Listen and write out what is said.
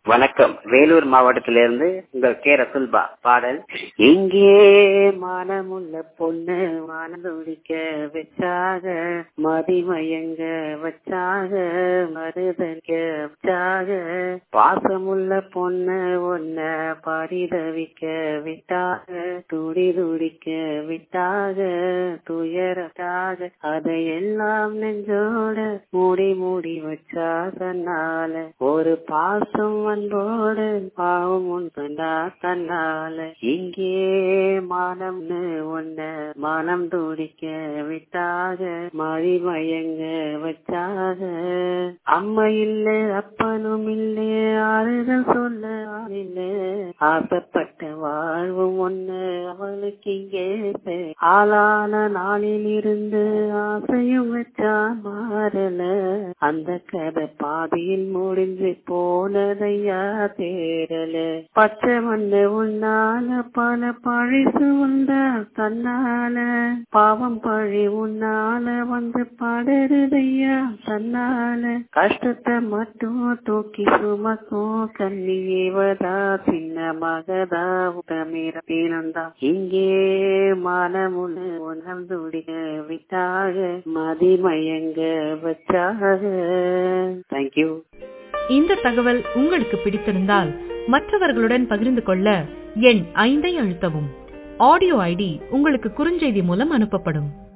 வணக்கம் வேலூர் மாவட்டத்திலிருந்து உங்கள் கே ரசுல்பா பாடல் எங்கே மானமுள்ள பொண்ணு மனதுடிக்க வச்சாக மதிமயங்க வச்சாக மருதங்க வச்சாக பாசமுள்ள பொண்ணு ஒன்ன பரிதவிக்க விட்டாக துடி துடிக்க விட்டாக துயரட்டாக அதையெல்லாம் நெஞ்சோட மூடி மூடி வச்சா தன்னால ஒரு பாசம் அன்போடு பாவம் உண்டா தன்னால இங்கே மானம்னு ஒன்ன மனம் துடிக்க விட்டாக மழி மயங்க வச்சாக அம்மா இல்ல அப்பனும் இல்ல ஆறுதல் சொல்ல இல்ல ஆசைப்பட்ட வாழ்வும் ஒண்ணு அவளுக்கு இங்கே ஆளான நாளில் இருந்து ஆசையும் வச்சா மாறல அந்த கதை பாதியில் முடிஞ்சு போனதையா தேரல பச்சை மண்ணு உன்னால பல பழிசு வந்தா தன்னால பாவம் பழி உன்னால வந்து படருதையா தன்னால கஷ்டத்தை மட்டும் தூக்கி சுமக்கும் கண்ணியேவதா சின்ன மகதா உடமிரந்தா இங்கே மனமுன்னு உணர்ந்துடிக விட்டாக மதிமயங்க வச்சாக தேங்க்யூ இந்த தகவல் உங்களுக்கு பிடித்திருந்தால் மற்றவர்களுடன் பகிர்ந்து கொள்ள எண் ஐந்தை அழுத்தவும் ஆடியோ ஐடி உங்களுக்கு குறுஞ்செய்தி மூலம் அனுப்பப்படும்